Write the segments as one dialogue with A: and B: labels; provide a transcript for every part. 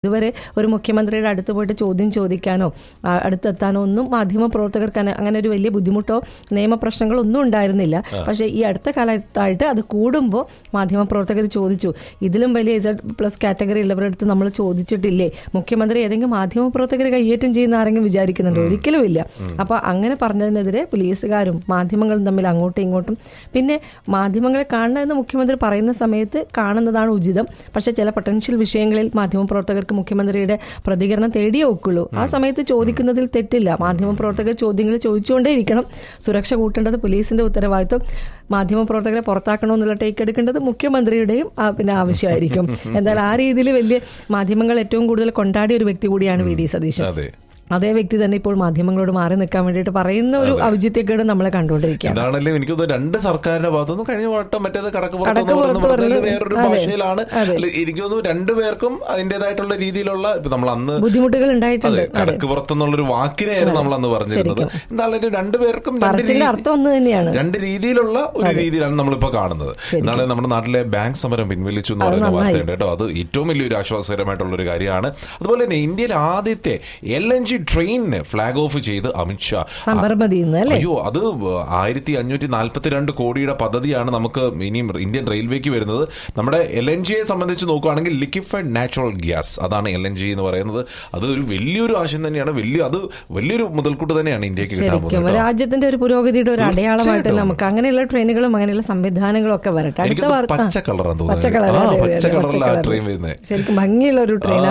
A: ഇതുവരെ ഒരു മുഖ്യമന്ത്രിയുടെ അടുത്ത് പോയിട്ട് ചോദ്യം ചോദിക്കാനോ ആ, അടുത്തെത്താനോ ഒന്നും മാധ്യമ പ്രവർത്തകർക്ക് അന- അങ്ങനെ ഒരു വലിയ ബുദ്ധിമുട്ടോ നിയമപ്രശ്നങ്ങളോ ഒന്നും ഉണ്ടായിരുന്നില്ല പക്ഷേ ഈ അടുത്ത കാലത്തായിട്ട് അത് കൂടുമ്പോൾ മാധ്യമ പ്രവർത്തകർ ചോദിച്ചു ഇതിലും വലിയ ഇസഡ് പ്ലസ് കാറ്റഗറി ഉള്ളവരുടെ അടുത്ത് നമ്മൾ ചോദിച്ചിട്ടില്ലേ മുഖ്യമന്ത്രി ഏതെങ്കിലും മാധ്യമ പ്രവർത്തകർ കയ്യേറ്റം ചെയ്യുന്ന ആരെങ്കിലും വിചാരിക്കുന്നുണ്ടോ ഒരിക്കലും ഇല്ല അപ്പൊ അങ്ങനെ പറഞ്ഞതിനെതിരെ പോലീസുകാരും മാധ്യമങ്ങളും തമ്മിൽ അങ്ങോട്ടും ഇങ്ങോട്ടും പിന്നെ മാധ്യമങ്ങളെ കാണണമെന്ന് മുഖ്യമന്ത്രി പറയുന്ന സമയത്ത് കാണുന്നതാണ് ഉചിതം പക്ഷേ ചില പൊട്ടൻഷ്യൽ വിഷയങ്ങളിൽ മാധ്യമ പ്രവർത്തകർക്ക് മുഖ്യമന്ത്രിയുടെ പ്രതികരണം തേടിയേ ഒക്കുള്ളൂ ആ സമയത്ത് ചോദിക്കുന്നതിൽ തെറ്റില്ല മാധ്യമ പ്രവർത്തകർ ചോദ്യങ്ങൾ ചോദിച്ചുകൊണ്ടേയിരിക്കണം സുരക്ഷ കൂട്ടേണ്ടത് പോലീസിന്റെ ഉത്തരവാദിത്വം മാധ്യമ പ്രവർത്തകരെ പുറത്താക്കണമെന്നുള്ള ടേക്ക് എടുക്കേണ്ടത് മുഖ്യമന്ത്രിയുടെയും ആ, പിന്നെ ആവശ്യമായിരിക്കും എന്തായാലും ആ രീതിയിൽ വലിയ മാധ്യമങ്ങൾ ഏറ്റവും കൂടുതൽ കൊണ്ടാടിയ ഒരു വ്യക്തി കൂടിയാണ് വി ഡി സതീശൻ
B: അതെ
A: അതേ വ്യക്തി തന്നെ ഇപ്പോൾ മാധ്യമങ്ങളോട് മാറി നിൽക്കാൻ വേണ്ടിയിട്ട് പറയുന്ന ഒരു ഔചിത്യക്കേട് നമ്മളെ കണ്ടുകൊണ്ടിരിക്കുകയാണ്
B: എന്താണല്ലോ എനിക്ക് തോന്നുന്നു രണ്ട് സർക്കാരിന്റെ ഭാഗത്തുനിന്ന് കഴിഞ്ഞ വട്ടം മറ്റേത് കടക്ക് പുറത്ത്
A: കടക്ക്
B: എന്ന്
A: പുറത്ത്
B: പറഞ്ഞത്
A: പറഞ്ഞത്
B: വേറൊരു
A: അതെ.
B: ഭാഷയിലാണ്
A: അതെ.
B: അല്ല, എനിക്ക് തോന്നുന്നു രണ്ടുപേർക്കും അതിന്റേതായിട്ടുള്ള രീതിയിലുള്ള ഇപ്പൊ നമ്മൾ അന്ന്
A: ബുദ്ധിമുട്ടുകൾ ഉണ്ടായിട്ടുണ്ട്
B: അതെ കടക്ക് പുറത്തെന്നുള്ളൊരു വാക്കിനെയായിരുന്നു നമ്മൾ അന്ന് പറഞ്ഞിരുന്നത് എന്തായാലും രണ്ടുപേർക്കും രണ്ട്
A: പറച്ചിന്റെ
B: രീതി-
A: അർത്ഥം ഒന്ന് തന്നെയാണ്
B: രണ്ട് രീതിയിലുള്ള ഒരു രീതിയിലാണ് നമ്മളിപ്പോ കാണുന്നത് എന്നാണ് നമ്മുടെ നാട്ടിലെ ബാങ്ക് സമരം പിൻവലിച്ചു എന്ന് പറയുന്ന വാർത്തയുണ്ട് കേട്ടോ അത് ഏറ്റവും വലിയൊരു ആശ്വാസകരമായിട്ടുള്ള ഒരു കാര്യമാണ് അതുപോലെ തന്നെ ഇന്ത്യയിലെ ആദ്യത്തെ എൽ എൻ ജി ട്രെയിനിന് ഫ്ലാഗ് ഓഫ് ചെയ്ത് അമിത്ഷാ
A: സബർമതി ഇന്ന് അല്ലേ
B: അയ്യോ അത് ആയിരത്തി അഞ്ഞൂറ്റി നാൽപ്പത്തിരണ്ട് കോടിയുടെ പദ്ധതിയാണ് നമുക്ക് ഇനിയും ഇന്ത്യൻ റെയിൽവേക്ക് വരുന്നത് നമ്മുടെ എൽ എൻ ജിയെ സംബന്ധിച്ച് നോക്കുകയാണെങ്കിൽ ലിക്വിഫൈഡ് നാച്ചുറൽ ഗ്യാസ് അതാണ് എൽ എൻ ജി എന്ന് പറയുന്നത് അത് ഒരു വലിയൊരു ആശയം തന്നെയാണ് വലിയ അത് വലിയൊരു മുതൽക്കൂട്ട് തന്നെയാണ് ഇന്ത്യക്ക് കിട്ടാൻ
A: ശരിക്കും
B: പോകുന്നത് കേട്ടോ.
A: രാജ്യത്തിന്റെ ഒരു പുരോഗതിയുടെ ഒരു അടയാളമായിട്ട്
B: തീർച്ചയായിട്ടും.
A: നമുക്ക് അങ്ങനെയുള്ള ട്രെയിനുകളും അങ്ങനെയുള്ള സംവിധാനങ്ങളും ഒക്കെ വരട്ടെ അടുത്ത
B: എനിക്കത്
A: വാർത്ത
B: പച്ച കളറാന്ന്
A: പച്ച
B: തോന്നുന്നത്
A: കളർ
B: ആ,
A: അതെ, അതെ,
B: പച്ച
A: അതെ, പച്ച
B: കളറിലാണ്
A: കളർ.
B: ട്രെയിൻ വരുന്നത്
A: ശരിക്കും ഭംഗിയുള്ള ഒരു ട്രെയിൻ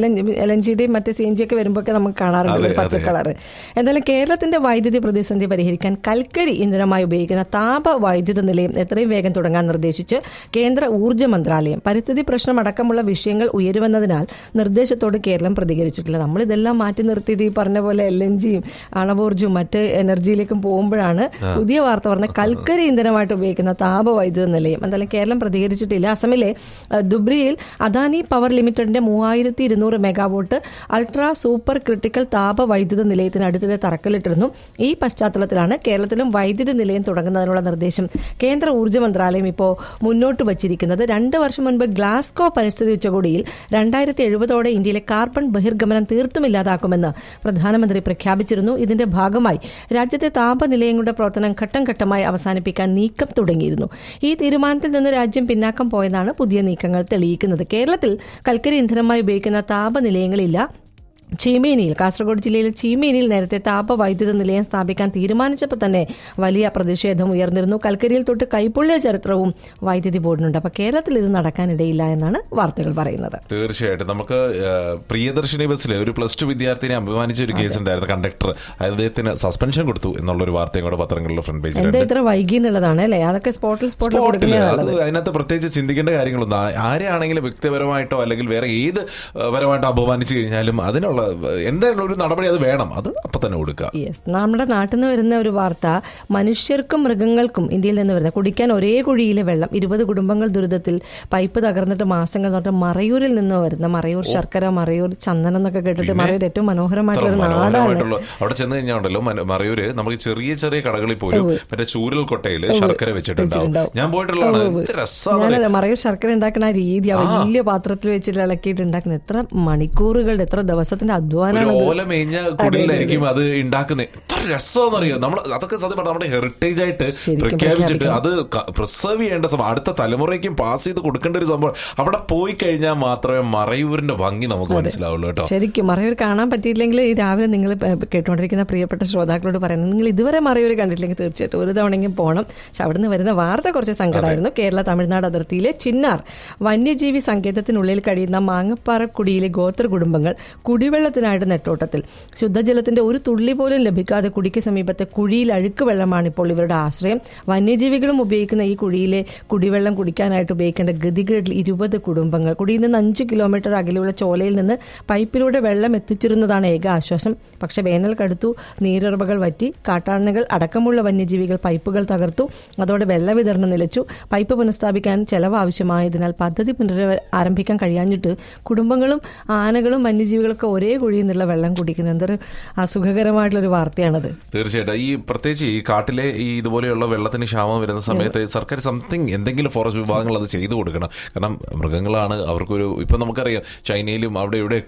A: എൽ എൻ ജിയുടെയും മറ്റേ സി എൻ ജി ഒക്കെ വരുമ്പോൾ ഒക്കെ നമുക്ക് കാണാറുണ്ട്
B: അതെ,
A: ഒരു പച്ച
B: അതെ.
A: കളർ എന്തായാലും കേരളത്തിന്റെ വൈദ്യുതി പ്രതിസന്ധി പരിഹരിക്കാൻ കൽക്കരി ഇന്ധനമായി ഉപയോഗിക്കുന്ന താപ വൈദ്യുത നിലയം എത്രയും വേഗം തുടങ്ങാൻ നിർദ്ദേശിച്ച് കേന്ദ്ര ഊർജ്ജ മന്ത്രാലയം പരിസ്ഥിതി പ്രശ്നം അടക്കമുള്ള വിഷയങ്ങൾ ഉയരുമെന്നതിനാൽ നിർദ്ദേശത്തോട് കേരളം പ്രതികരിച്ചിട്ടില്ല നമ്മൾ ഇതെല്ലാം മാറ്റി നിർത്തിയത് ഈ പറഞ്ഞ പോലെ എൽ എൻ ജിയും അണവോർജ്ജവും മറ്റ് എനർജിയിലേക്കും പോകുമ്പോഴാണ് പുതിയ വാർത്ത പറഞ്ഞ കൽക്കരി ഇന്ധനമായിട്ട് ഉപയോഗിക്കുന്ന താപ വൈദ്യുത നിലയം എന്തായാലും കേരളം പ്രതികരിച്ചിട്ടില്ല അസമിലെ അഹ്, ദുബ്രിയിൽ അദാനി പവർ ലിമിറ്റഡിന്റെ മൂവായിരത്തി ഇരുന്നൂറ് മെഗാവോട്ട് അൾട്രാ സൂപ്പർ ക്രിട്ടിക്കൽ താപ വൈദ്യുത നിലയത്തിന് അടുത്തിടെ തറക്കല്ലിട്ടിരുന്നു ഈ പശ്ചാത്തലത്തിലാണ് കേരളത്തിലും വൈദ്യുതി നിലയം തുടങ്ങുന്നതിനുള്ള നിർദ്ദേശം കേന്ദ്ര ഊർജ്ജ മന്ത്രാലയം ഇപ്പോൾ മുന്നോട്ട് വച്ചിരിക്കുന്നത് രണ്ട് വർഷം മുൻപ് ഗ്ലാസ്കോ പരിസ്ഥിതി ഉച്ചകോടിയിൽ രണ്ടായിരത്തി എഴുപതോടെ ഇന്ത്യയിലെ കാർബൺ ബഹിർഗമനം തീർത്തും ഇല്ലാതാക്കുമെന്ന് പ്രധാനമന്ത്രി പ്രഖ്യാപിച്ചിരുന്നു ഇതിന്റെ ഭാഗമായി രാജ്യത്തെ താപനിലയങ്ങളുടെ പ്രവർത്തനം ഘട്ടം ഘട്ടമായി അവസാനിപ്പിക്കാൻ നീക്കം തുടങ്ങിയിരുന്നു ഈ തീരുമാനത്തിൽ നിന്ന് രാജ്യം പിന്നാക്കം പോയതാണ് പുതിയ നീക്കങ്ങൾ തെളിയിക്കുന്നത് കേരളത്തിൽ കൽക്കരി ഇന്ധനമായി ഉപയോഗിക്കുന്ന താപനിലയങ്ങളില്ല ചീമേനിയിൽ കാസർഗോഡ് ജില്ലയിലെ ചീമേനിയിൽ നേരത്തെ താപ വൈദ്യുത നിലയം സ്ഥാപിക്കാൻ തീരുമാനിച്ചപ്പോൾ തന്നെ വലിയ പ്രതിഷേധം ഉയർന്നിരുന്നു കൽക്കരിയിൽ തൊട്ട് കൈപ്പൊള്ളിയ ചരിത്രവും വൈദ്യുതി ബോർഡിനുണ്ട് അപ്പൊ കേരളത്തിൽ ഇത് നടക്കാനിടയില്ല എന്നാണ് വാർത്തകൾ പറയുന്നത്
B: തീർച്ചയായിട്ടും നമുക്ക് ആ, പ്രിയദർശിനി ബസ്സിലെ ഒരു പ്ലസ് ടു വിദ്യാർത്ഥിനെ അപമാനിച്ച ഒരു കേസ് ഉണ്ടായിരുന്നു കണ്ടക്ടർ അദ്ദേഹത്തിന് സസ്പെൻഷൻ കൊടുത്തു എന്നുള്ള ഒരു വാർത്തയും കൂടെ പത്രങ്ങളിലെ ഫ്രണ്ട് പേജിലുണ്ട്
A: എന്താ ഇത്ര വൈകി എന്നുള്ളതാണ് അല്ലേ അതൊക്കെ സ്പോട്ടിൽ സ്പോട്ടിൽ
B: സ്പോട്ടില്
A: കൊടുക്കുന്നതാണ്
B: അത്
A: നല്ലത്
B: അതിനകത്ത് പ്രത്യേകിച്ച് ചിന്തിക്കേണ്ട കാര്യങ്ങളൊന്നും ആ- ആരെയാണെങ്കിലും വ്യക്തിപരമായിട്ടോ അല്ലെങ്കിൽ വേറെ ഏത് ആ, പരമായിട്ടോ അപമാനിച്ചു കഴിഞ്ഞാലും അതിനുള്ള എന്തായാലും ഒരു നടപടി അത് വേണം അത് അപ്പൊ തന്നെ കൊടുക്കുക
A: യെസ് നമ്മുടെ നാട്ടിൽ നിന്ന് വരുന്ന ഒരു വാർത്ത മനുഷ്യർക്കും മൃഗങ്ങൾക്കും ഇന്ത്യയിൽ നിന്ന് വരുന്ന കുടിക്കാൻ ഒരേ കുഴിയിലെ വെള്ളം ഇരുപത് കുടുംബങ്ങൾ ദുരിതത്തിൽ പൈപ്പ് തകർന്നിട്ട് മാസങ്ങൾ തൊട്ട് മറയൂരിൽ നിന്ന് വരുന്ന മറയൂർ ശർക്കര മറയൂർ ചന്ദനം എന്നൊക്കെ കേട്ടിട്ട് മറയൂർ ഏറ്റവും മനോഹരമായിട്ടുള്ള ഒരു നാടാണ്
B: മനോഹരമായിട്ടുള്ള അവിടെ ചെന്ന് കഴിഞ്ഞാൽ ഉണ്ടല്ലോ മന- മറയൂര് നമുക്ക് ചെറിയ ചെറിയ കടകളിൽ പോലും മറ്റേ ചൂരൽ കൊട്ടയില് ശർക്കര വെച്ചിട്ടുണ്ടാവും
A: വെച്ചിട്ടുണ്ടാവും.
B: ഞാൻ പോയിട്ടുള്ളതാണ് എന്ത് രസമാണ്
A: ഞാനത് മറയൂർ ശർക്കര ഉണ്ടാക്കുന്ന ആ രീതി ആ വലിയ പാത്രത്തിൽ വെച്ചിട്ട് ഇളക്കിയിട്ട് ഉണ്ടാക്കുന്ന എത്ര മണിക്കൂറുകളുടെ എത്ര ദിവസത്തിന്റെ
B: ഒരു
A: അധ്വാനമാണ്
B: ഓല മേഞ്ഞ കുടിലായിരിക്കും അത് ഉണ്ടാക്കുന്നത് എത്ര രസമെന്നറിയോ നമ്മൾ അതൊക്കെ സത്യം പറഞ്ഞാൽ നമ്മുടെ ഹെറിറ്റേജ് ആയിട്ട്
A: ശരിക്കും
B: പ്രഖ്യാപിച്ചിട്ട് അത് പ്രിസർവ് ചെയ്യേണ്ട സംഭവം അടുത്ത തലമുറയ്ക്കും പാസ് ചെയ്ത് കൊടുക്കേണ്ട ഒരു സംഭവം അവിടെ പോയി കഴിഞ്ഞാൽ മാത്രമേ മറയൂരിന്റെ ഭംഗി നമുക്ക് മനസ്സിലാവുള്ളൂ കേട്ടോ
A: ശരിക്കും മറയൂർ കാണാൻ പറ്റിയില്ലെങ്കിൽ ഈ രാവിലെ നിങ്ങൾ കേട്ടുകൊണ്ടിരിക്കുന്ന പ്രിയപ്പെട്ട ശ്രോതാക്കളോട് പറയുന്നത് നിങ്ങൾ ഇതുവരെ മറയൂർ കണ്ടിട്ടില്ലെങ്കിൽ തീർച്ചയായിട്ടും ഒരു തവണയെങ്കിലും പോകണം പക്ഷെ അവിടുന്ന് വരുന്ന വാർത്ത കുറച്ച് സങ്കടമായിരുന്നു കേരള തമിഴ്നാട് അതിർത്തിയിലെ ചിന്നാർ വന്യജീവി സങ്കേതത്തിനുള്ളിൽ കഴിയുന്ന മാങ്ങപ്പാറക്കുടിയിലെ ഗോത്ര കുടുംബങ്ങൾ കുടിവെള്ളത്തിനായിട്ട് നെട്ടോട്ടത്തിൽ ശുദ്ധജലത്തിന്റെ ഒരു തുള്ളി പോലും ലഭിക്കാതെ കുടിക്ക് സമീപത്തെ കുഴിയിൽ അഴുക്ക് വെള്ളമാണ് ഇപ്പോൾ ഇവരുടെ ആശ്രയം വന്യജീവികളും ഉപയോഗിക്കുന്ന ഈ കുഴിയിലെ കുടിവെള്ളം കുടിക്കാനായിട്ട് ഉപയോഗിക്കേണ്ട ഗതികേടിൽ ഇരുപത് കുടുംബങ്ങൾ കുടിയിൽ നിന്ന് അഞ്ച് കിലോമീറ്റർ അകലെയുള്ള ചോലയിൽ നിന്ന് പൈപ്പിലൂടെ വെള്ളം എത്തിച്ചിരുന്നതാണ് ഏക ആശ്വാസം പക്ഷേ വേനൽ കടുത്തു നീരുറവകൾ വറ്റി കാട്ടാനകൾ അടക്കമുള്ള വന്യജീവികൾ പൈപ്പുകൾ തകർത്തു അതോടെ വെള്ള വിതരണം നിലച്ചു പൈപ്പ് പുനഃസ്ഥാപിക്കാൻ ചെലവ് ആവശ്യമായതിനാൽ പദ്ധതി പുനര ആരംഭിക്കാൻ കഴിയാഞ്ഞിട്ട് കുടുംബങ്ങളും ആനകളും വന്യജീവികളൊക്കെ ഒരേ ഒരേ കുഴിയിൽ നിന്നുള്ള വെള്ളം കുടിക്കുന്നത് എന്തൊരു അസുഖകരമായിട്ടുള്ളൊരു വാർത്തയാണത്
B: തീർച്ചയായിട്ടും ഈ പ്രത്യേകിച്ച് ഈ കാട്ടിലെ ഈ ഇതുപോലെയുള്ള വെള്ളത്തിന് ക്ഷാമം വരുന്ന സമയത്ത് സർക്കാർ സംതിങ് എന്തെങ്കിലും ഫോറസ്റ്റ് വിഭാഗങ്ങൾ അത് ചെയ്തു കൊടുക്കണം കാരണം മൃഗങ്ങളാണ് അവർക്കൊരു ഇപ്പൊ നമുക്കറിയാം ചൈനയിലും അവിടെ ഇവിടെ